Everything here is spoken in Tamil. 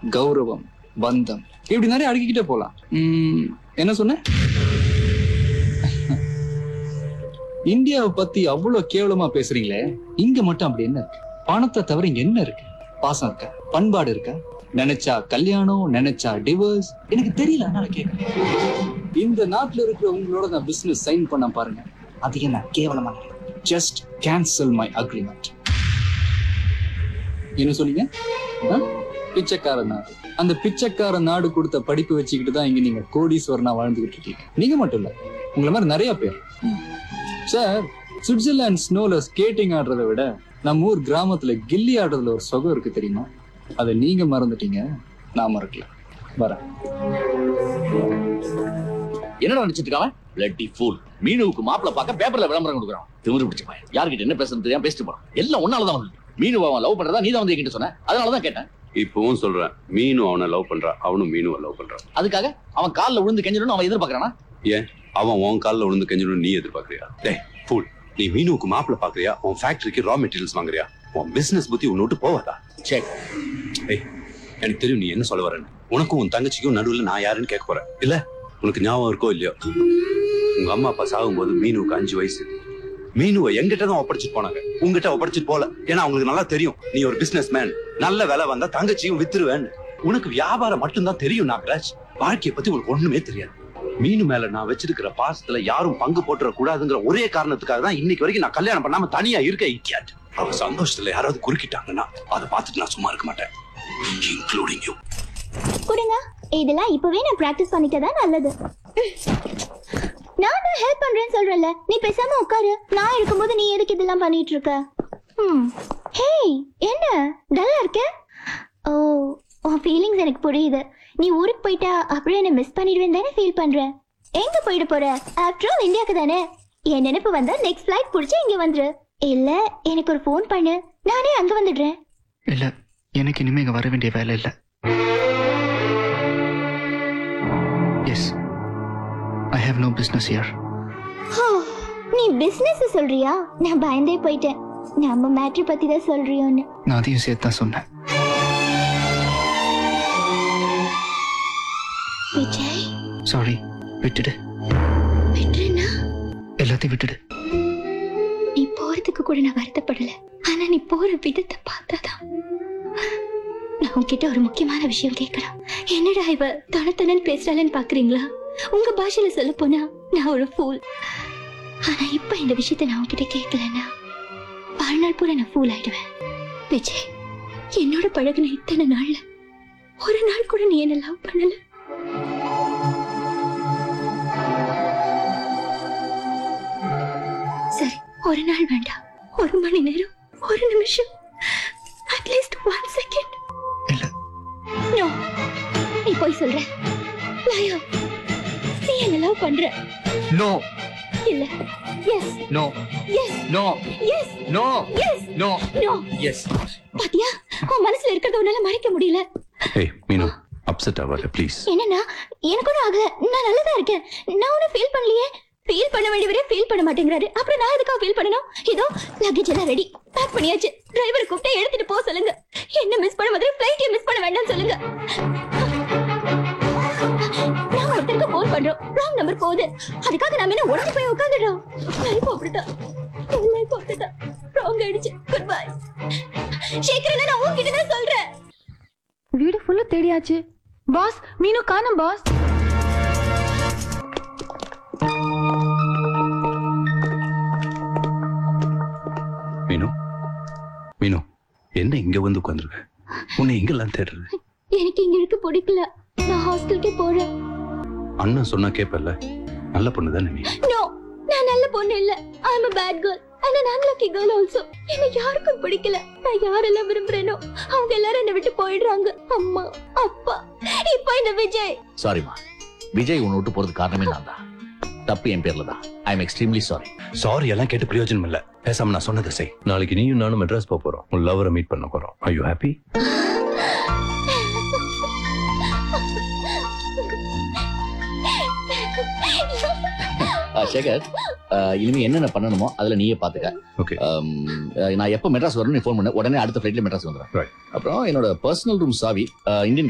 கௌரவம் பந்தம் இப்படி நிறைய அடுக்கிக்கிட்டே போலாம் உம், என்ன சொன்ன இந்தியாவை பத்தி அவ்வளவு கேவலமா பேசுறீங்களே இங்க மட்டும் அப்படி என்ன இருக்கு பணத்தை தவிர இங்க என்ன இருக்கு பாசம் இருக்கா பண்பாடு இருக்கா நினைச்சா கல்யாணம் நினைச்சா டிவோர்ஸ் எனக்கு தெரியல அதனால கேட்கறேன் இந்த நாட்டுல இருக்கிற உங்களோட நான் பிசினஸ் சைன் பண்ண பாருங்க அது என்ன கேவலமா ஜஸ்ட் கேன்சல் மை அக்ரிமெண்ட் என்ன சொன்னீங்க ஆ? பிச்சைக்கார நாடு அந்த பிச்சைக்கார நாடு கொடுத்த படிப்பு வச்சுக்கிட்டு தான் இங்க நீங்க கோடீஸ்வரனா வாழ்ந்துகிட்டு இருக்கீங்க நீங்க மட்டும் இல்ல உங்களை மாதிரி நிறைய பேர் சார் சுவிட்சர்லாந்து ஸ்னோல ஸ்கேட்டிங் ஆடுறதை விட நம்ம ஊர் கிராமத்துல கில்லி ஆடுறதுல ஒரு சுகம் இருக்கு தெரியுமா அதை நீங்க மறந்துட்டீங்க நான் மறக்கல வரேன் என்னடா நினைச்சிட்டு இருக்கான் பிளட்டி ஃபூல் மீனுவுக்கு மாப்பிள பார்க்க பேப்பர்ல விளம்பரம் கொடுக்குறான் திமிரு பிடிச்ச பையன் யார்கிட்ட என்ன பேசுறது தெரியாம பேசிட்டு போறான் எல்லாம் ஒன்னாலதான் வந்து மீனு அவன் லவ் பண்றதா நீ தான் வந்து என்கிட்ட சொன்ன அதனாலதான் கேட்டேன் இப்பவும் சொல்றேன் மீனும் அவனை லவ் பண்றான் அவனும் மீனுவை லவ் பண்றான் அதுக்காக அவன் கால்ல விழுந்து கெஞ்சணும்னு அவன் எதிர்பார்க்கறானா அவன் உன் காலில் விழுந்து கெஞ்சணும் நீ எதிர்பார்க்கறியா டேய் ஃபுல் நீ மீனுவுக்கு மாப்பிள பாக்குறியா உன் ஃபேக்டரிக்கு ரா மெட்டீரியல்ஸ் வாங்குறியா உன் பிசினஸ் புத்தி உன்னை விட்டு போவாதா செக் ஏய் எனக்கு தெரியும் நீ என்ன சொல்ல வரேன்னு உனக்கும் உன் தங்கச்சிக்கும் நடுவில் நான் யாருன்னு கேட்க போறேன் இல்ல உனக்கு ஞாபகம் இருக்கோ இல்லையோ உங்க அம்மா அப்பா சாகும்போது மீனுவுக்கு அஞ்சு வயசு மீனுவை எங்கிட்ட தான் ஒப்படைச்சிட்டு போனாங்க உங்ககிட்ட ஒப்படைச்சிட்டு போல ஏன்னா அவங்களுக்கு நல்லா தெரியும் நீ ஒரு பிசினஸ் மேன் நல்ல வேலை வந்தா தங்கச்சியும் வித்துருவேன் உனக்கு வியாபாரம் மட்டும்தான் தெரியும் நாகராஜ் வாழ்க்கையை பத்தி உனக்கு ஒண்ணுமே தெரியாது மீனு மேல நான் வச்சிருக்கிற பாசத்துல யாரும் பங்கு போட்டுற கூடாதுங்கிற ஒரே காரணத்துக்காக தான் இன்னைக்கு வரைக்கும் நான் கல்யாணம் பண்ணாம தனியா இருக்க இக்கியாட் அவ சந்தோஷத்துல யாராவது குறுக்கிட்டாங்கன்னா அதை பார்த்துட்டு நான் சும்மா இருக்க மாட்டேன் இன்க்ளூடிங் யூ கொடுங்க இதெல்லாம் இப்பவே நான் பிராக்டிஸ் பண்ணிட்டதா நல்லது நான் தான் ஹெல்ப் பண்றேன்னு சொல்றேன்ல நீ பேசாம உட்காரு நான் இருக்கும்போது நீ எதுக்கு இதெல்லாம் பண்ணிட்டு இருக்க ம் ஹேய் என்ன டல்லா இருக்க ஓ உன் ஃபீலிங்ஸ் எனக்கு புரியுது நீ ஊருக்கு போயிட்டா அப்படியே என்ன மிஸ் பண்ணிடுவேன் தானே ஃபீல் பண்ற எங்க போயிட போற ஆஃப்டர் ஆல் இந்தியாக்கு தானே என் நினைப்பு வந்தா நெக்ஸ்ட் ஃபிளைட் பிடிச்சி இங்க வந்துரு இல்ல எனக்கு ஒரு ஃபோன் பண்ணு நானே அங்க வந்துடுறேன் இல்ல எனக்கு இனிமே இங்க வர வேண்டிய வேலை இல்ல yes I have no business here ஹோ, நீ பிசினஸ் சொல்றியா நான் பயந்தே போயிட்டேன் நம்ம மேட்ரு பத்தி தான் சொல்றியோன்னு நான் அதையும் சேர்த்து தான் சொன்னேன் விஜய் சாரி விட்டுடு விட்டுருனா எல்லாத்தையும் விட்டுடு நீ போறதுக்கு கூட நான் வருத்தப்படல ஆனா நீ போற விதத்தை பார்த்தாதான் நான் உன்கிட்ட ஒரு முக்கியமான விஷயம் கேட்கலாம் என்னடா இவ தனத்தனன்னு பேசுறாளன்னு பாக்குறீங்களா உங்க பாஷையில சொல்ல போனா நான் ஒரு ஃபூல் ஆனா இப்ப இந்த விஷயத்தை நான் உன்கிட்ட கேட்கலன்னா வாழ்நாள் பூரா நான் ஃபூல் ஆயிடுவேன் விஜய் என்னோட பழகுன இத்தனை நாள்ல ஒரு நாள் கூட நீ என்ன லவ் பண்ணல சரி ஒரு நாள் வேண்டாம் ஒரு மணி நேரம் ஒரு நிமிஷம் அட்லீஸ்ட் ஒன் செகண்ட் இல்ல நோ நீ போய் சொல்ற லயோ நீ என்ன லவ் பண்ற நோ இல்ல yes no yes no yes no yes no no yes பாத்தியா உன் மனசுல இருக்கிறத உன்னால மறைக்க முடியல ஏய் மீனு அப்செட் ஆகாத ப்ளீஸ் என்னன்னா எனக்கு ஒன்றும் ஆகல நான் நல்லதா இருக்கேன் நான் ஒன்றும் ஃபீல் பண்ணலையே ஃபீல் பண்ண வேண்டியவரே ஃபீல் பண்ண மாட்டேங்கிறாரு அப்புறம் நான் எதுக்காக ஃபீல் பண்ணணும் இதோ லக்கேஜ் எல்லாம் ரெடி பேக் பண்ணியாச்சு டிரைவர் கூப்பிட்டு எடுத்துட்டு போக சொல்லுங்க என்ன மிஸ் பண்ண மாதிரி ஃப்ளைட்டே மிஸ் பண்ண வேண்டாம் சொல்லுங்க நான் ஒருத்தருக்கு ஃபோன் பண்றோம் ராங் நம்பர் போகுது அதுக்காக நாம என்ன உடனே போய் உட்காந்துடுறோம் லைஃப் அப்படிதான் லைஃப் அப்படிதான் ராங் ஆயிடுச்சு குட் பை சேகரன் நான் உங்ககிட்ட தான் சொல்றேன் வீடு ஃபுல்லா தேடியாச்சு பாஸ் மீனு காணோம் பாஸ் மீனு மீனு என்ன இங்க வந்து உட்காந்துருக்க உன்னை எங்கெல்லாம் தேடுறது எனக்கு இங்க இருக்க பிடிக்கல நான் ஹாஸ்டலுக்கே போறேன் அண்ணன் சொன்னா கேப்பல்ல நல்ல பொண்ணு தானே நீ நோ நான் நல்ல பொண்ணு இல்ல ஐ அம் a bad girl and an unlucky girl also என்ன யாருக்கும் பிடிக்கல நான் யாரெல்லாம் விரும்புறேனோ அவங்க எல்லாரும் என்னை விட்டு போயிடுறாங்க அம்மா அப்பா இப்போ இந்த விஜய் சாரிமா விஜய் உன்னை விட்டு போறது காரணமே நான் தான் தப்பு என் பேர்ல தான் I am extremely sorry sorry எல்லாம் கேட்டு பிரயோஜனம் இல்ல பேசாம நான் சொன்னதை செய் நாளைக்கு நீயும் நானும் மெட்ராஸ் போக போறோம் உன் லவரை மீட் பண்ண போறோம் ஐ யூ ஹாப்பி சேகர் அஹ், இனிமே என்னென்ன பண்ணணுமோ அதுல நீயே பாத்துக்க ஓகே அம், அஹ், நான் எப்போ மெட்ராஸ் வரணும் நீ ஃபோன் பண்ண உடனே அடுத்த ஃபிளைட்ல மெட்ராஸ் வந்துடுறேன் Right. அப்புறம் என்னோட பர்சனல் ரூம் சாவி அஹ், இந்தியன்